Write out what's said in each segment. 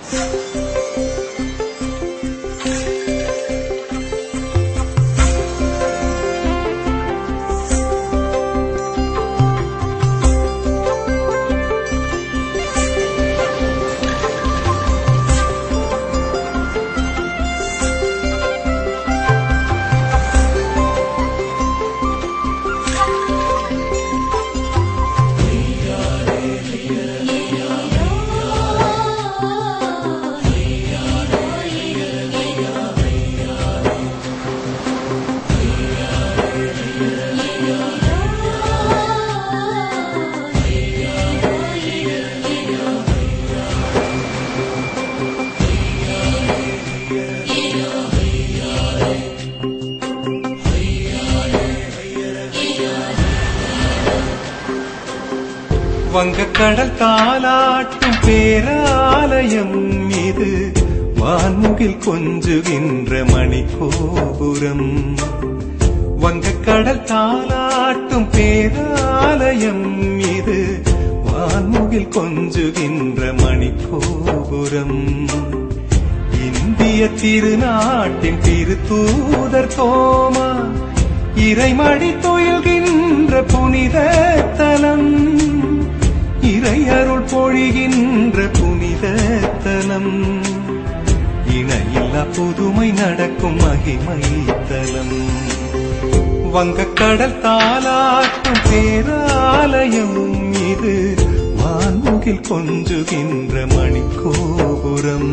வங்கக்கடல் தாலாட்டும் பேராலயம் இது வான்முகில் கொஞ்சுகின்ற மணிக்கோபுரம் வங்கக்கடல் தாலாட்டும் பேராலயம் இது வான்முகில் கொஞ்சுகின்ற மணிக்கோபுரம் இந்திய திருநாட்டின் திருத்தூதர் தோமா இறைமடி துயில்கின்ற புனித தலம் இறையருள் பொழிகின்ற புனித தலம் இணையில்லா புதுமை நடக்கும் மகிமை தலம் வங்கக்கடல் தாலாட்டும் பேராலயம் இது வான்முகில் கொஞ்சுகின்ற மணிக்கோபுரம்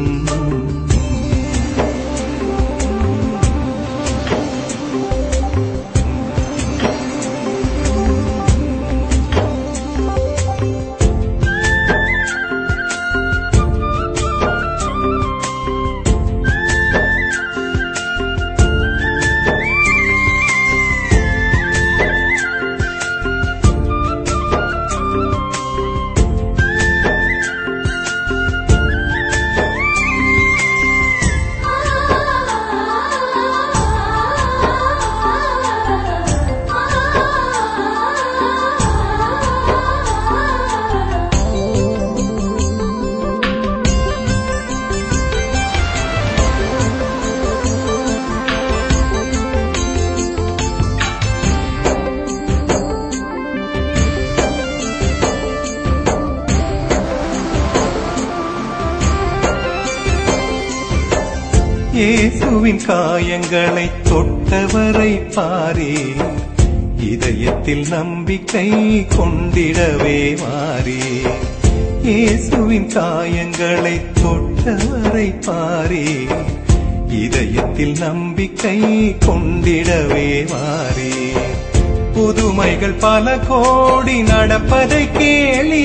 இயேசுவின் காயங்களை தொட்டவரை பாரே இதயத்தில் நம்பிக்கை கொண்டிடவே மாறே இயேசுவின் காயங்களை தொட்டவரை பாரே இதயத்தில் நம்பிக்கை கொண்டிடவே மாறே புதுமைகள் பல கோடி நடப்பதை கேளி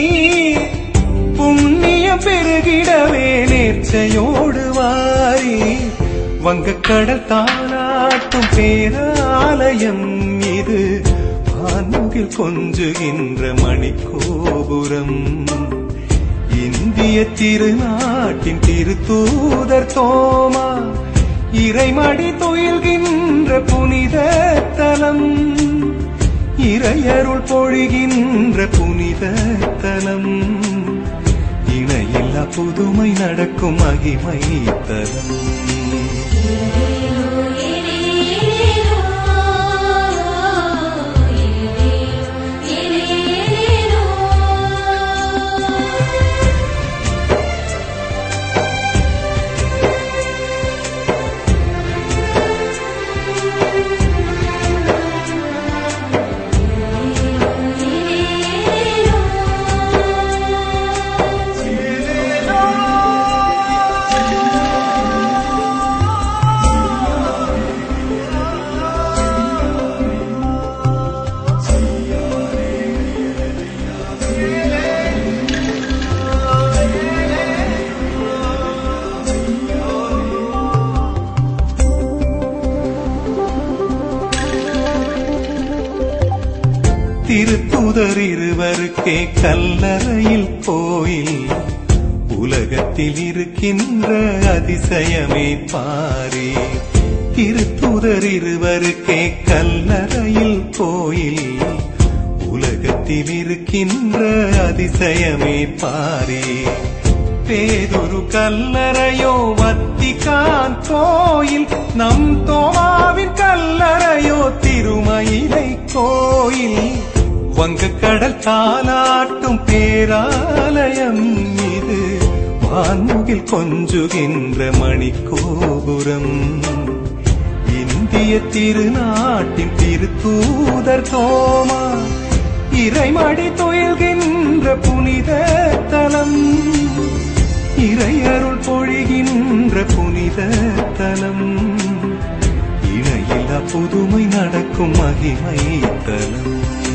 புண்ணியம் பெருகிடவே நேர்ச்சையோடு வாரி வங்கக்கடல் தாளாட்டும் பேராலயம் இது வான்முகில் கொஞ்சுகின்ற மணிக்கோபுரம் இந்திய திருநாட்டின் திருத்தூதர் தோமா இறைமடி துயில்கின்ற புனித தலம் இறையருள் பொழிகின்ற புனித தலம் இணையில்லா புதுமை நடக்கும் மகிமை தலம் திருத்துதர் இருவருக்கே கல்லறையில் கோயில் உலகத்தில் இருக்கின்ற அதிசயமே பாரே திருத்துதர் இருவருக்கே கல்லறையில் கோயில் உலகத்தில் இருக்கின்ற அதிசயமே பாரே பேதொரு கல்லறையோ வத்திக்கான் கோயில் நம் தோமாவின் கல்லறையோ திருமயிலை கோயில் வங்கக்கடல் தாலாட்டும் பேராலயம் இது வான்முகில் கொஞ்சுகின்ற மணிக்கோபுரம் இந்திய திருநாட்டின் திருத்தூதர் தோமா இறைமடி துயில்கின்ற புனித தலம் இறையருள் பொழிகின்ற புனித தலம் இணையில்லா புதுமை நடக்கும் மகிமை தலம்